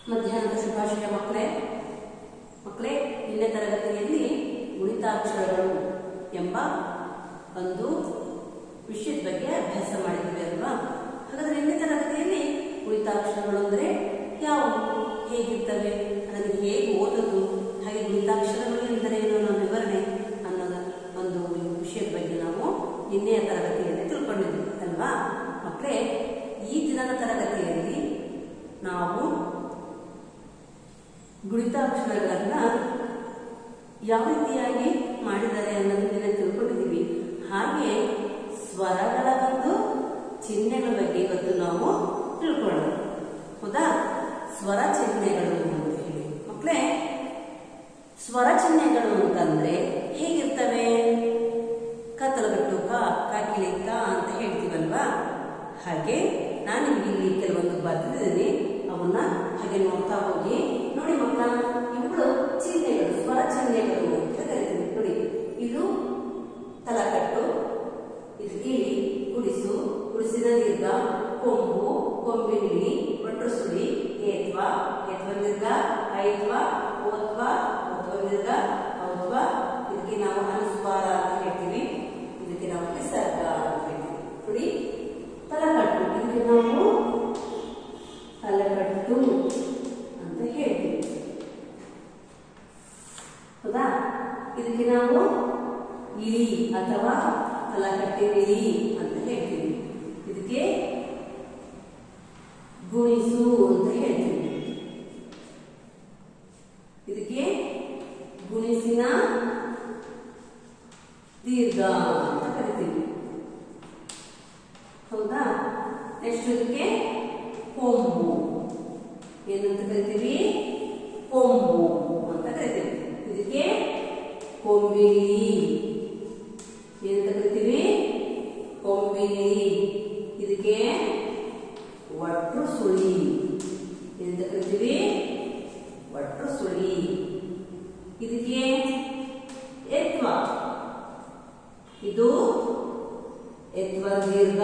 ಮಧ್ಯಾಹ್ನದ ಶುಭಾಶಯ ಮಕ್ಕಳೇ ಮಕ್ಕಳೇ ನಿನ್ನೆ ತರಗತಿಯಲ್ಲಿ ಗುಣಿತಾಕ್ಷರಗಳು ಎಂಬ ಒಂದು ವಿಷಯದ ಬಗ್ಗೆ ಅಭ್ಯಾಸ ಮಾಡಿದ್ವಿ ಅಲ್ವಾ ಹಾಗಾದ್ರೆ ನಿನ್ನೆ ತರಗತಿಯಲ್ಲಿ ಗುಣಿತಾಕ್ಷರಗಳು ಅಂದ್ರೆ ಯಾವುವು ಹೇಗಿರ್ತವೆ ಅದನ್ನು ಹೇಗೆ ಓದೋದು ಹಾಗೆ ಗುಣಿತಾಕ್ಷರಗಳು ಎಂದರೇನು ಅನ್ನೋ ವಿವರಣೆ ಅನ್ನೋದ ಒಂದು ವಿಷಯದ ಬಗ್ಗೆ ನಾವು ನಿನ್ನೆಯ ತರಗತಿಯಲ್ಲಿ ತಿಳ್ಕೊಂಡಿದ್ವಿ ಅಲ್ವಾ ಮಕ್ಕಳೇ ಈ ದಿನದ ತರಗತಿಯಲ್ಲಿ ನಾವು ಗುಣಿತಾಕ್ಷರಗಳನ್ನ ಯಾವ ರೀತಿಯಾಗಿ ಮಾಡಿದ್ದಾರೆ ಅನ್ನೋದನ್ನ ತಿಳ್ಕೊಂಡಿದ್ದೀವಿ ಹಾಗೆ ಸ್ವರಗಳ ಒಂದು ಚಿಹ್ನೆಗಳ ಬಗ್ಗೆ ಇವತ್ತು ನಾವು ತಿಳ್ಕೊಳ್ಳೋಣ ಹೌದಾ ಸ್ವರ ಚಿಹ್ನೆಗಳು ಅಂತ ಹೇಳಿ ಮಕ್ಕಳೇ ಸ್ವರ ಚಿಹ್ನೆಗಳು ಅಂತಂದ್ರೆ ಹೇಗಿರ್ತವೆ ಕತ್ತಲಗಟ್ಟು ಕ ಕಾಕಿಲಿ ಕ ಅಂತ ಹೇಳ್ತೀವಲ್ವಾ ಹಾಗೆ ನಾನು ಇಲ್ಲಿ ಕೆಲವೊಂದು ಬರೆದಿದ್ದೀನಿ ಅವನ್ನ ಹಾಗೆ ನೋಡ್ತಾ ಹೋಗಿ ನೋಡಿ ಮಕ್ಕಳ ಇವುಗಳು ಚಿಹ್ನೆಗಳು ಸ್ವರ ಚಿಹ್ನೆಗಳು ಅಂತ ಕರಿತೀವಿ ನೋಡಿ ಇದು ತಲಕಟ್ಟು ಇದು ಇಳಿ ಗುಡಿಸು ಗುಡಿಸಿದ ದೀರ್ಘ ಕೊಂಬು ಕೊಂಬಿನಿಳಿ ಒಟ್ಟು ಸುಳಿ ಏತ್ವ ಏತ್ವ ದೀರ್ಘ ಐತ್ವ ಓತ್ವ ಓತ್ವ ದೀರ್ಘ ಔತ್ವ ಇದಕ್ಕೆ ನಾವು ಅನುಸ್ವಾರ ಅಂತ ಹೇಳ್ತೀವಿ ಇದಕ್ಕೆ ನಾವು ವಿಸರ್ಗ ಅಂತ ಹೇಳ್ತೀವಿ ನೋಡಿ ತಲಕಟ್ಟು ಇದಕ್ಕೆ ನಾವು ತಲೆಕಟ್ಟು ಅಂತ ಹೇಳ್ತೀವಿ ಹೌದಾ ಇದಕ್ಕೆ ನಾವು ಇಳಿ ಅಥವಾ ತಲಕಟ್ಟಿನ ಇಳಿ ಅಂತ ಹೇಳ್ತೀವಿ ಇದಕ್ಕೆ ಗುಣಿಸು ಅಂತ ಹೇಳ್ತೀವಿ ಇದಕ್ಕೆ ಗುಣಿಸಿನ ದೀರ್ಘ ಅಂತ ಕರಿತೀವಿ ಹೌದಾ ನೆಕ್ಸ್ಟ್ ಇದಕ್ಕೆ ಕೊಂಬು ಏನಂತ ಕರಿತೀವಿ ಕೊಂಬು ಅಂತ ಕರಿತೀವಿ ಇದಕ್ಕೆ ಕೊಂಬಿಲಿ ಏನಂತ ಕರಿತೀವಿ ಕೊಂಬಿಲಿ ಇದಕ್ಕೆ ಒಟ್ಟು ಸುಳಿ ಏನಂತ ಕರಿತೀವಿ ಒಟ್ಟು ಸುಳಿ ಇದಕ್ಕೆ ಎತ್ವ ಇದು ಎತ್ವ ದೀರ್ಘ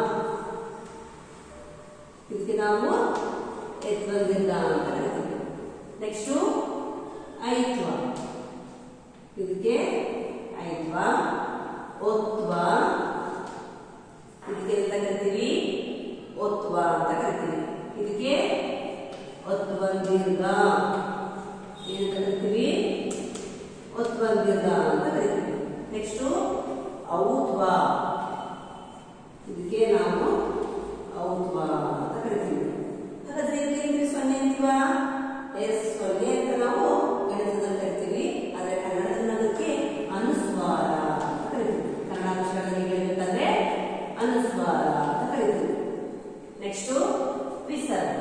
ಇದಕ್ಕೆ ನಾವು ಎತ್ವ ದೀರ್ಘ ಅಂತ ಕರಿತೀವಿ ನೆಕ್ಸ್ಟು ಐತ್ವ ಇದಕ್ಕೆ ಐತ್ವ ಒತ್ವ ಇದಕ್ಕೆ ಎಂತ ಕರಿತೀವಿ ಒತ್ವ ಅಂತ ಕರಿತೀವಿ ಇದಕ್ಕೆ ಒತ್ವ ದೀರ್ಘ ಏನಂತ ಕರಿತೀವಿ ಒತ್ವ ದೀರ್ಘ ಅಂತ ಕರಿತೀವಿ ನೆಕ್ಸ್ಟು ಔತ್ವ ಇದಕ್ಕೆ ನಾವು ಔತ್ವ ಅಂತ ಕರಿತೀವಿ ಹಾಗಾದ್ರೆ ಇದಕ್ಕೆ ಇಂಗ್ಲಿಷ್ ಸೊನ್ನೆ ಅಂತೀವ ಎಸ್ ಸೊನ್ನೆ ಅಂತ ನಾವು ಗಣಿತದಲ್ಲಿ ಕರಿತೀವಿ ಆದ್ರೆ ಕನ್ನಡದಲ್ಲಿ ಅದಕ್ಕೆ ಅನುಸ್ವಾರ ಅಂತ ಕರಿತೀವಿ ಕನ್ನಡ ಅಕ್ಷರದಲ್ಲಿ ಹೇಳ್ಬೇಕಂದ್ರೆ ಅನುಸ್ವಾರ ಅಂತ ಕರಿತೀವಿ ನೆಕ್ಸ್ಟ್ ವಿಸರ್ಗ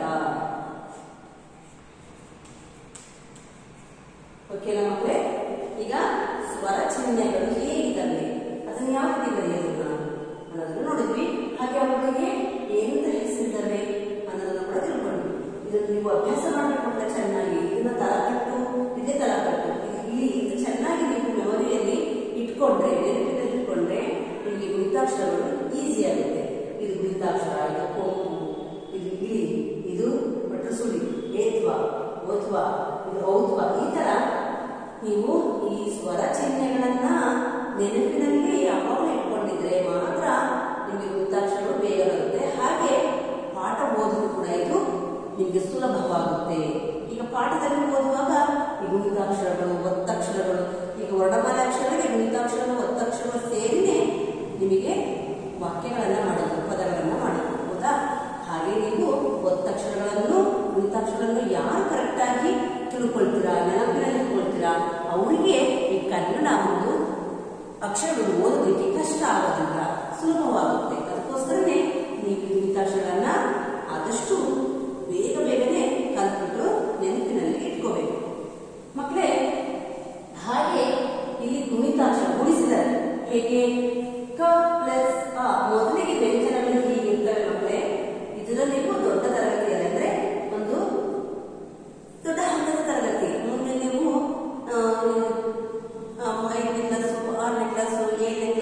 ಓಕೆನಾ ಮಕ್ಕಳೇ ಈಗ ಸ್ವರ ಚಿಹ್ನೆಗಳು ಹೇಗಿದ್ದಾವೆ ಅದನ್ನ ಯಾವ ರೀತಿ ಬರೆಯೋದು ನಾವು ಅನ್ನೋದನ್ನ ನೋಡಿದ್ವಿ ಹಾಗೆ ಅವುಗಳಿಗೆ ಏನಂತ ಹೆಸರಿದ್ದಾವೆ ಅನ್ನೋದನ್ನ ಕೂಡ ತಿಳ್ಕೊಂಡ್ವಿ ಇದನ್ನು ನೀವು ಅಭ್ಯಾಸ ಮಾಡಬೇಕು ಚೆನ್ನಾಗಿ ಇದನ್ನ ತಲಕಟ್ಟು ಇದೇ ತಲಕಟ್ಟು ಇದು ಇಲ್ಲಿ ಇದು ಚೆನ್ನಾಗಿ ನೀವು ಮೆಮೊರಿಯಲ್ಲಿ ಇಟ್ಕೊಂಡ್ರೆ ನೆನಪಿನಲ್ಲಿ ಇಟ್ಕೊಂಡ್ರೆ ನಿಮಗೆ ಗುಣಿತಾಕ್ಷರಗಳು ಈಸಿ ಆಗುತ್ತೆ ಇದು ಗುಣಿತಾಕ್ಷರ ಇದು ಕೊಂಬು ಇದು ಇಳಿ ಇದು ಒಟ್ಟು ಸುಳಿ ಏತ್ವ ಓತ್ವ ಇದು ಔತ್ವ ಈ ತರ ನೀವು ಈ ಸ್ವರ ಚಿಹ್ನೆಗಳನ್ನ ನೆನಪಿನಲ್ಲಿ ಯಾವಾಗಲೂ ಇಟ್ಕೊಂಡಿದ್ರೆ ಮಾತ್ರ ನಿಮಗೆ ಗುಣಿತಾಕ್ಷರಗಳು ಬೇಗ ಬರುತ್ತೆ ಹಾಗೆ ಪಾಠ ಓದಲು ಕೂಡ ಇದು ನಿಮಗೆ ಸುಲಭವಾಗುತ್ತೆ ಈಗ ಪಾಠದಲ್ಲಿ ಓದುವಾಗ ಈ ಗುಣಿತಾಕ್ಷರಗಳು ಒತ್ತಕ್ಷರಗಳು ಈಗ ವರ್ಣಮಾಲೆ ಅಕ್ಷರಗಳಿಗೆ ಗುಣಿತಾಕ್ಷರಗಳು ಒತ್ತಕ್ಷರಗಳು ಸೇರಿನೇ ನಿಮಗೆ ವಾಕ್ಯಗಳನ್ನ ಮಾಡೋದು ಪದಗಳನ್ನ ಮಾಡೋದು ಹೌದಾ ಹಾಗೆ ನೀವು ಒತ್ತಕ್ಷರಗಳನ್ನು ಗುಣಿತಾಕ್ಷರಗಳನ್ನು ಯಾರು ಕರೆಕ್ಟ್ ಆಗಿ ತಿಳ್ಕೊಳ್ತೀರಾ ನೆನಪಿನಲ್ಲಿ ಇಟ್ಕೊಳ್ತೀರಾ ಅವರಿಗೆ ಈ ಕನ್ನಡ ಒಂದು ಅಕ್ಷರಗಳು ಓದೋದಕ್ಕೆ ಕಷ್ಟ ಆಗೋದಿಲ್ಲ ಸುಲಭವಾಗುತ್ತೆ ಅದಕ್ಕೋಸ್ಕರನೇ ನೀವು ಈ ಗುಣಿತಾಕ್ಷರಗಳನ್ನ ಆದಷ್ಟು ಬೇಗ ಬೇಗನೆ ಕಲ್ತ್ಬಿಟ್ಟು ನೆನಪಿನಲ್ಲಿ ಇಟ್ಕೋಬೇಕು ಮಕ್ಕಳೇ ಹಾಗೆ ಇಲ್ಲಿ ಗುಣಿತಾಕ್ಷರ ಗುಣಿಸಿದ್ದಾರೆ ಹೇಗೆ ಕ ಪ್ಲಸ್ ಅ ಮೊದಲಿಗೆ ವ್ಯಂಜನಗಳು ಹೀಗಿರ್ತವೆ ಮಕ್ಕಳೇ ಇದರಲ್ಲಿ ನೀವು ದೊಡ್ಡ ತರಗತಿಯಲ್ಲಿ ಅಂದ್ರೆ ಒಂದು ದೊಡ್ಡ ಹಂತದ ತರಗತಿ ಮುಂದೆ ನೀವು ಆ, ಆ, ಐದನೇ ಕ್ಲಾಸು ಆರನೇ ಕ್ಲಾಸು ಏಳನೇ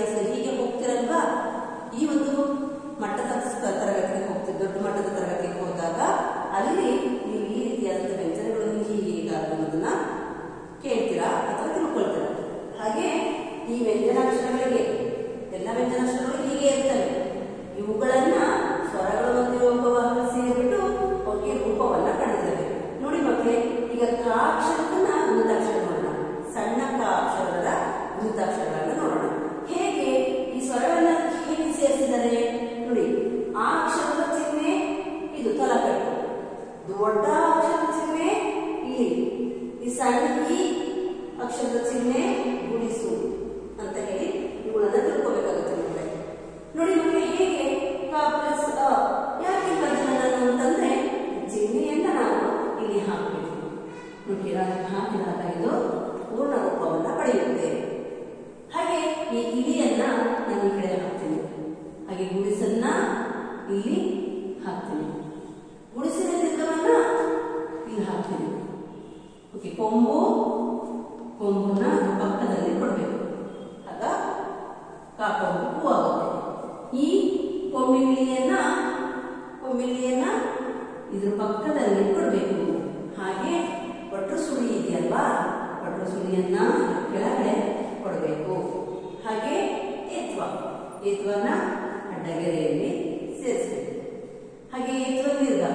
ಹೇಗಿರ್ತದೆ ನೋಡಿ ಆ ಅಕ್ಷರದ ಚಿಹ್ನೆ ಇದು ತಲಕಟ್ಟು ದೊಡ್ಡ ಅಕ್ಷರದ ಚಿಹ್ನೆ ಇಲ್ಲಿ ಈ ಸಣ್ಣ ಈ ಅಕ್ಷರದ ಚಿಹ್ನೆ ಗುಣಿಸು ಅಂತ ಹೇಳಿ ಇವುಗಳನ್ನ ತಿಳ್ಕೋಬೇಕಾಗುತ್ತೆ ಮಕ್ಕಳೇ ನೋಡಿ ನಮಗೆ ಹೇಗೆ ಕ ಪ್ಲಸ್ ಅ ಯಾಕೆ ಬದಲನ್ನು ಅಂತಂದ್ರೆ ಚಿಹ್ನೆಯನ್ನ ನಾವು ಇಲ್ಲಿ ಹಾಕಬೇಕು ನೋಡಿ ಅದನ್ನು ಹಾಕಿದಾಗ ಇದು ಪೂರ್ಣ ರೂಪವನ್ನ ಪಡೆಯುತ್ತೆ ಹಾಗೆ ಈ ಇಲಿಯನ್ನ ನಾನು ಈ ಕಡೆ ಹಾಕ್ತೀನಿ ಹಾಗೆ ಗುಡಿಸನ್ನ ಇಲ್ಲಿ ಹಾಕ್ತೀನಿ ಗುಡಿಸಿನ ಚಿತ್ರವನ್ನ ಇಲ್ಲಿ ಹಾಕ್ತೀನಿ ಓಕೆ ಕೊಂಬು ಕೊಂಬನ್ನ ಪಕ್ಕದಲ್ಲಿ ಕೊಡಬೇಕು ಆಗ ಕಾಕೊಂಡು ಹೂ ಆಗುತ್ತೆ ಈ ಕೊಂಬಿಲಿಯನ್ನ ಕೊಂಬಿಲಿಯನ್ನ ಇದ್ರ ಪಕ್ಕದಲ್ಲಿ ಕೊಡಬೇಕು ಹಾಗೆ ಒಟ್ಟು ಸುಳಿ ಇದೆಯಲ್ವಾ ಒಟ್ಟು ಸುಳಿಯನ್ನ ಕೆಳಗಡೆ ಕೊಡಬೇಕು ಹಾಗೆ ಏತ್ವ ಏತ್ವನ ಅಡ್ಡಗೆರೆಯಲ್ಲಿ ಸೇರಿಸಬೇಕು ಹಾಗೆ ಏತ್ವ ದೀರ್ಘ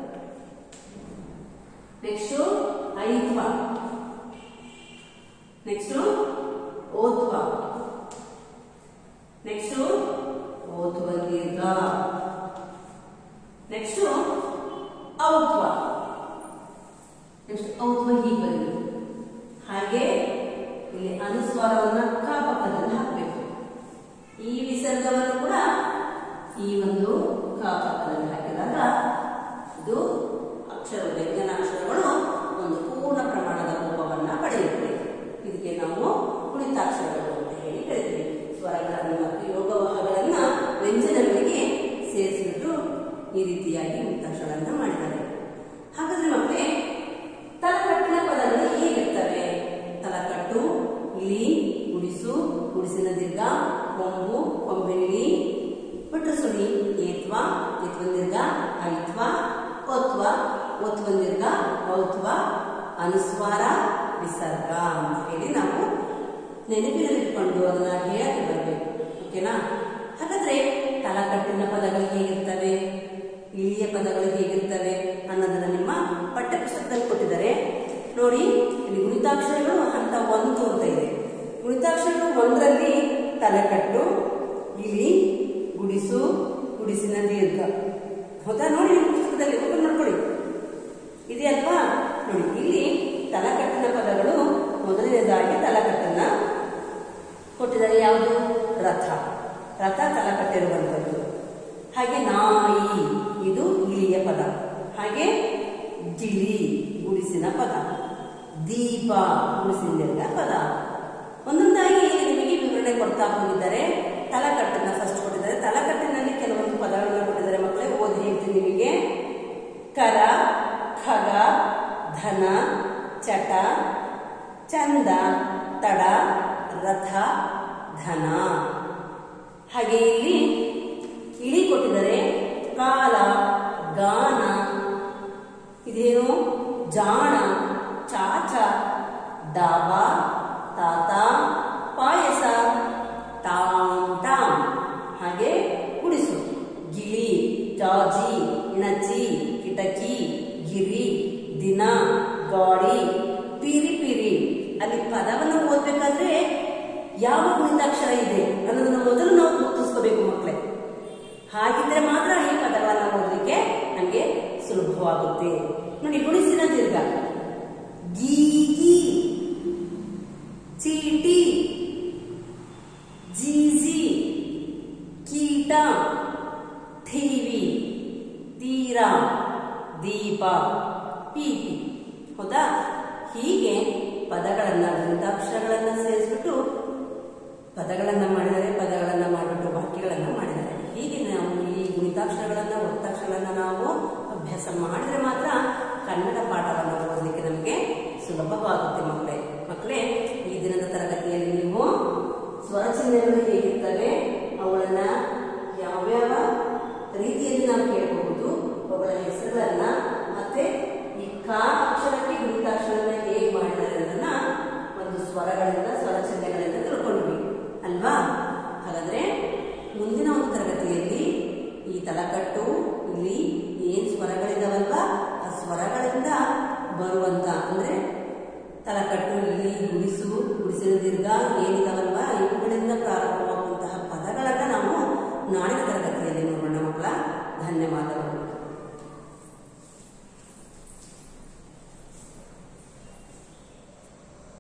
ನೆಕ್ಸ್ಟ್ ಐತ್ವ ನೆಕ್ಸ್ಟ್ ಓತ್ವ ನೆಕ್ಸ್ಟ್ ಓತ್ವ ದೀರ್ಘ ನೆಕ್ಸ್ಟ್ ಔತ್ವ ನೆಕ್ಸ್ಟ್ ಔತ್ವ ಹೀಗೆ ಬರಬೇಕು ಹಾಗೆ ಇಲ್ಲಿ ಅನುಸ್ವಾರವನ್ನ ಕ ಪಕ್ಕದಲ್ಲಿ ಹಾಕಬೇಕು ಈ ವಿಸರ್ಗವನ್ನು ಕೂಡ ಈ ಒಂದು ಕ ಪಕ್ಕದಲ್ಲಿ ಹಾಕಿದಾಗ ಇದು ಅಕ್ಷರ ವ್ಯಂಜನಾಕ್ಷರಗಳು ಒಂದು ಪೂರ್ಣ ಪ್ರಮಾಣದ ರೂಪವನ್ನ ಪಡೆಯುತ್ತೆ ಇದಕ್ಕೆ ನಾವು ಕುಣಿತಾಕ್ಷರಗಳು ಅಂತ ಹೇಳಿ ಕರಿತೀವಿ ಸ್ವರಗಳನ್ನು ಮತ್ತು ಯೋಗವಾಹಗಳನ್ನ ವ್ಯಂಜನಗಳಿಗೆ ಸೇರಿಸಿಬಿಟ್ಟು ಈ ರೀತಿಯಾಗಿ ಮುಕ್ತಾಕ್ಷರಗಳನ್ನ ಮಾಡಿದ್ದಾರೆ ಹಾಗಾದ್ರೆ ಮಕ್ಕಳೇ ತಲಕಟ್ಟಿನ ಪದಗಳು ಹೇಗಿರ್ತವೆ ತಲಕಟ್ಟು ಇಲಿ ಗುಡಿಸು ಗುಡಿಸಿನ ದೀರ್ಘ ಕೊಂಬು ಕೊಂಬಿಲಿ ಬಿಟ್ಟು ಸುಳಿ ಏತ್ವ ಏತ್ವ ದೀರ್ಘ ಐತ್ವ ಒತ್ವ ಒತ್ವ ದೀರ್ಘ ಔತ್ವ ಅನುಸ್ವಾರ ವಿಸರ್ಗ ಅಂತ ಹೇಳಿ ನಾವು ನೆನಪಿನಲ್ಲಿಟ್ಕೊಂಡು ಅದನ್ನ ಹೇಳಕ್ಕೆ ಬರಬೇಕು ಓಕೆನಾ ಹಾಗಾದ್ರೆ ತಲಕಟ್ಟಿನ ಪದಗಳು ಹೇಗಿರ್ತವೆ ಇಳಿಯ ಪದಗಳು ಹೇಗಿರ್ತವೆ ಅನ್ನೋದನ್ನ ನಿಮ್ಮ ಪಠ್ಯಪುಸ್ತಕದಲ್ಲಿ ಕೊಟ್ಟಿದ್ದಾರೆ ನೋಡಿ ಇಲ್ಲಿ ಗುಣಿತಾಕ್ಷರಗಳು ಹಂತ ಒಂದು ಅಂತ ಇದೆ ಗುಣಿತಾಕ್ಷರಗಳು ಒಂದರಲ್ಲಿ ತಲೆಕಟ್ಟು ಇಲಿ ಗುಡಿಸು ಗುಡಿಸಿನ ದೀರ್ಘ ಹೌದಾ ನೋಡಿ ನಿಮ್ಮ ಪುಸ್ತಕದಲ್ಲಿ ಓಪನ್ ಮಾಡ್ಕೊಳ್ಳಿ ಇದೆಯಲ್ವಾ ನೋಡಿ ಇಲ್ಲಿ ತಲಕಟ್ಟಿನ ಪದಗಳು ಮೊದಲನೇದಾಗಿ ತಲಕಟ್ಟನ್ನ ಕೊಟ್ಟಿದ್ದಾರೆ ಯಾವುದು ರಥ ರಥ ತಲಕಟ್ಟಿರುವಂಥದ್ದು ಹಾಗೆ ನಾಯಿ ಇದು ಇಲಿಯ ಪದ ಹಾಗೆ ಗಿಳಿ ಗುಡಿಸಿನ ಪದ ದೀಪ ಗುಡಿಸಿನ ಪದ ಒಂದೊಂದಾಗಿ ನಿಮಗೆ ವಿವರಣೆ ಕೊಡ್ತಾ ಹೋಗಿದ್ದಾರೆ ತಲಕಟ್ಟನ್ನ ಫಸ್ಟ್ ಕೊಟ್ಟಿದ್ದಾರೆ ತಲಕಟ್ಟಿನಲ್ಲಿ ಕೆಲವೊಂದು ಪದಗಳನ್ನ ಕೊಟ್ಟಿದ್ದಾರೆ ಮಕ್ಕಳೇ ಓದಿ ಹೇಳ್ತೀನಿ ನಿಮಗೆ ಕರ ಖಗ ಧನ ಚಟ ಚಂದ ತಡ ರಥ ಧನ ಹಾಗೆ ಇಲ್ಲಿ ಇಳಿ ಕೊಟ್ಟಿದ್ದಾರೆ ಕಾಲ ಗಾನ ಇದೇನು ಜಾಣ ಚಾಚ ಡಾಬ ತಾತ ಪಾಯಸ ಟಾಮ್ ಟಾಮ್ ಹಾಗೆ ಕುಡಿಸು ಗಿಳಿ ಜಾಜಿ ಇಣಚಿ ಕಿಟಕಿ ಗಿರಿ ದಿನ ಗಾಡಿ ಪಿರಿ ಪಿರಿ ಅಲ್ಲಿ ಪದವನ್ನು ಓದ್ಬೇಕಾದ್ರೆ ಯಾವ ಗುಣಿತಾಕ್ಷರ ಇದೆ ಅನ್ನೋದನ್ನ ಮೊದಲು ನಾವು ಗುರುತಿಸ್ಕೋಬೇಕು ಮಕ್ಕಳೇ ಹಾಗಿದ್ರೆ ಮಾತ್ರ ಈ ಪದಗಳನ್ನ ಓದಲಿಕ್ಕೆ ನಮಗೆ ಸುಲಭವಾಗುತ್ತೆ ನೋಡಿ ಗುಣಿಸಿನ ದೀರ್ಘ ಗೀಗಿ ಚೀಟಿ ಜೀಜಿ ಕೀಟ ಟಿವಿ ತೀರ ದೀಪ ಪೀಪಿ ಹೌದಾ ಹೀಗೆ ಪದಗಳನ್ನ ಗ್ರಂಥಾಕ್ಷರಗಳನ್ನ ಸೇರಿಸ್ಬಿಟ್ಟು ಪದಗಳನ್ನ ಮಾಡಿದರೆ ಪದಗಳನ್ನ ಮಾಡಿಬಿಟ್ಟು ವಾಕ್ಯಗಳನ್ನ ಮಾಡಿದ್ದಾರೆ ಹೀಗೆ ನಾವು ಈ ಗುಣಿತಾಕ್ಷರಗಳನ್ನ ಒತ್ತಾಕ್ಷರಗಳನ್ನ ನಾವು ಅಭ್ಯಾಸ ಮಾಡಿದ್ರೆ ಮಾತ್ರ ಕನ್ನಡ ಪಾಠವನ್ನು ಓದಲಿಕ್ಕೆ ನಮಗೆ ಸುಲಭವಾಗುತ್ತೆ ಮಕ್ಕಳೇ ಮಕ್ಕಳೇ ಈ ದಿನದ ತರಗತಿಯಲ್ಲಿ ನೀವು ಸ್ವರ ಚಿಹ್ನೆಗಳು ಹೇಗಿರ್ತವೆ ಅವುಗಳನ್ನ ಯಾವ್ಯಾವ ರೀತಿಯಲ್ಲಿ ನಾವು ಕೇಳಬಹುದು ಅವುಗಳ ಹೆಸರುಗಳನ್ನ ಮತ್ತೆ ಈ ಕ ಅಕ್ಷರಕ್ಕೆ ಗುಣಿತಾಕ್ಷರಗಳನ್ನ ಹೇಗೆ ಮಾಡಿದ್ದಾರೆ ಅನ್ನೋದನ್ನ ಒಂದು ಸ್ವರಗಳಿಂದ ಸ್ವರ ಚಿಹ್ನೆಗಳಿಂದ ತಿಳ್ಕೊಂಡ್ವಿ ಅಲ್ವಾ ಹಾಗಾದ್ರೆ ಮುಂದಿನ ಒಂದು ತರಗತಿಯಲ್ಲಿ ಈ ತಲಕಟ್ಟು ಇಲ್ಲಿ ಏನ್ ಸ್ವರಗಳಿದಾವಲ್ವಾ ಆ ಸ್ವರಗಳಿಂದ ಬರುವಂತ ಅಂದ್ರೆ ತಲಕಟ್ಟು ಇಲ್ಲಿ ಗುಡಿಸು ಗುಡಿಸಿನ ದೀರ್ಘ ಏನಿದಾವಲ್ವಾ ಇವುಗಳಿಂದ ಪ್ರಾರಂಭವಾಗುವಂತಹ ಪದಗಳನ್ನ ನಾವು ನಾಳಿನ ತರಗತಿ ಧನ್ಯವಾದಗಳು